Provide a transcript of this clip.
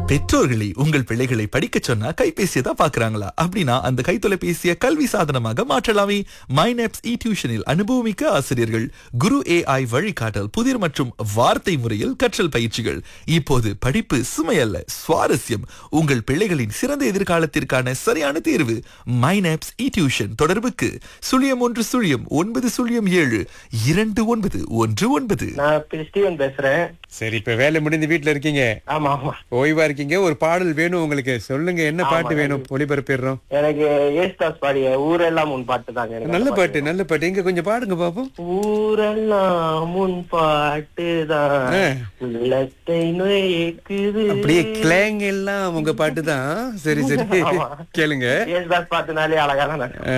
பெற்றோர்களே உங்கள் பிள்ளைகளை படிக்க சொன்னா கைபேசியை தான் பாக்குறாங்களா அப்படின்னா அந்த கைத்தொலைபேசியை கல்வி சாதனமாக மாற்றலாமே மைனப்ஸ் இ டியூஷனில் அனுபவமிக்க ஆசிரியர்கள் குரு ஏஐ வழிகாட்டல் புதிர் மற்றும் வார்த்தை முறையில் கற்றல் பயிற்சிகள் இப்போது படிப்பு சுமையல்ல சுவாரஸ்யம் உங்கள் பிள்ளைகளின் சிறந்த எதிர்காலத்திற்கான சரியான தேர்வு மைனப்ஸ் இ டியூஷன் தொடர்புக்கு சுழியம் ஒன்று சுழியம் ஒன்பது சுழியம் ஏழு இரண்டு ஒன்பது ஒன்று ஒன்பது நான் பி- ஸ்டீவன் பேசுறேன் சரி இப்ப வேலை முடிந்து வீட்ல இருக்கீங்க ஆமா ஆமா ஓய்வா இருக்கீங்க ஒரு பாடல் வேணும் உங்களுக்கு சொல்லுங்க என்ன பாட்டு வேணும் ஒளிபரப்பிடுறோம் எனக்கு ஏஸ்தாஸ் பாடிய ஊரெல்லாம் உன் பாட்டு தாங்க எனக்கு நல்ல அந்த பாட்டு நல்ல பாட்டு இங்க கொஞ்சம் பாடுங்க பாப்போம் ஊரெல்லாம் உன் பாட்டு தான் ஆ. உள்ளத்தை நுழைக்குது அப்படியே கிளேங் எல்லாம் உங்க பாட்டு தான் சரி சரி ஆமா. கேளுங்க ஏஸ்தாஸ் பாட்டுனாலே அழகா தான்